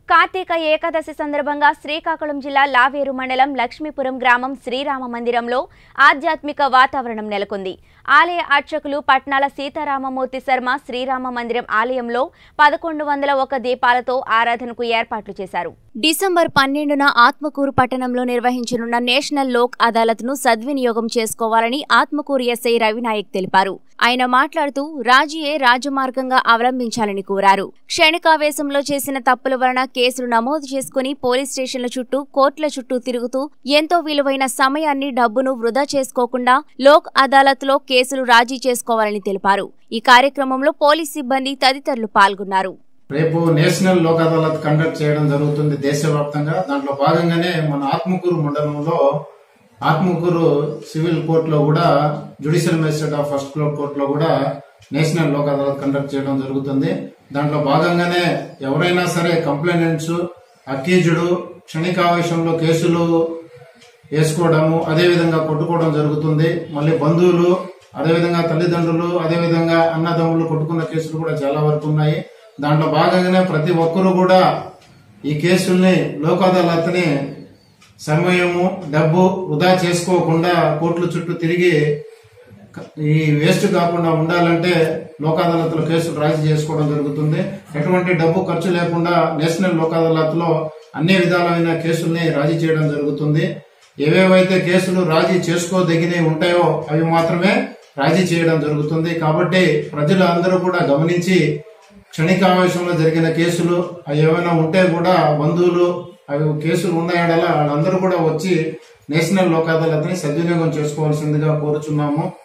కార్తీక ఏకాదశి సందర్భంగా శ్రీకాకుళం జిల్లా లావేరు మండలం లక్ష్మీపురం గ్రామం శ్రీరామ మందిరంలో ఆధ్యాత్మిక వాతావరణం నెలకొంది ఆలయ అర్చకులు పట్నాల సీతారామమూర్తి శర్మ శ్రీరామ మందిరం ఆలయంలో పదకొండు వందల ఒక దీపాలతో ఆరాధనకు ఏర్పాట్లు చేశారు డిసెంబర్ పన్నెండున ఆత్మకూరు పట్టణంలో నిర్వహించనున్న నేషనల్ లోక్ అదాలత్ను సద్వినియోగం చేసుకోవాలని ఆత్మకూరు ఎస్ఐ రవినాయక్ తెలిపారు ఆయన మాట్లాడుతూ రాజీయే రాజమార్గంగా అవలంబించాలని కోరారు క్షణికావేశంలో చేసిన తప్పుల వలన కేసులు నమోదు చేసుకుని పోలీస్ స్టేషన్ల చుట్టూ కోర్టుల చుట్టూ తిరుగుతూ ఎంతో విలువైన సమయాన్ని డబ్బును వృధా చేసుకోకుండా లోక్ అదాలత్లో కేసులు రాజీ చేసుకోవాలని తెలిపారు ఈ కార్యక్రమంలో పోలీస్ సిబ్బంది తదితరులు పాల్గొన్నారు రేపు నేషనల్ లోక్ అదాలత్ కండక్ట్ చేయడం జరుగుతుంది దేశవ్యాప్తంగా దాంట్లో భాగంగానే మన ఆత్మకూరు మండలంలో ఆత్మకూరు సివిల్ కోర్టులో కూడా judicial magistrate of first floor కోర్టులో కూడా నేషనల్ లోక్ అదాలత్ కండక్ట్ చేయడం జరుగుతుంది దాంట్లో భాగంగానే ఎవరైనా సరే కంప్లైనెంట్స్ అక్యూజుడు క్షణికావేశంలో కేసులు వేసుకోవడము అదే విధంగా కొట్టుకోవడం జరుగుతుంది మళ్ళీ బంధువులు అదేవిధంగా తల్లిదండ్రులు అదేవిధంగా అన్నదమ్ములు కొట్టుకున్న కేసులు కూడా చాలా వరకు ఉన్నాయి దాంట్లో భాగంగానే ప్రతి ఒక్కరూ కూడా ఈ కేసుల్ని లోక్ అదాలత్ని సమయము డబ్బు వృధా చేసుకోకుండా కోర్టుల చుట్టూ తిరిగి ఈ వేస్ట్ కాకుండా ఉండాలంటే లోక్ అదాలత్లో కేసులు రాజీ చేసుకోవడం జరుగుతుంది ఎటువంటి డబ్బు ఖర్చు లేకుండా నేషనల్ లోక్ అదాలత్లో అన్ని విధాలైన కేసుల్ని రాజీ చేయడం జరుగుతుంది ఏవేవైతే కేసులు రాజీ చేసుకోదగినవి ఉంటాయో అవి మాత్రమే రాజీ చేయడం జరుగుతుంది కాబట్టి ప్రజలు అందరూ కూడా గమనించి క్షణికావేశంలో జరిగిన కేసులు అవి ఏమైనా ఉంటే కూడా బంధువులు అవి కేసులు ఉన్నాయడలా వాళ్ళందరూ కూడా వచ్చి నేషనల్ లోక్ అదాలత్ని సద్వినియోగం చేసుకోవాల్సిందిగా కోరుచున్నాము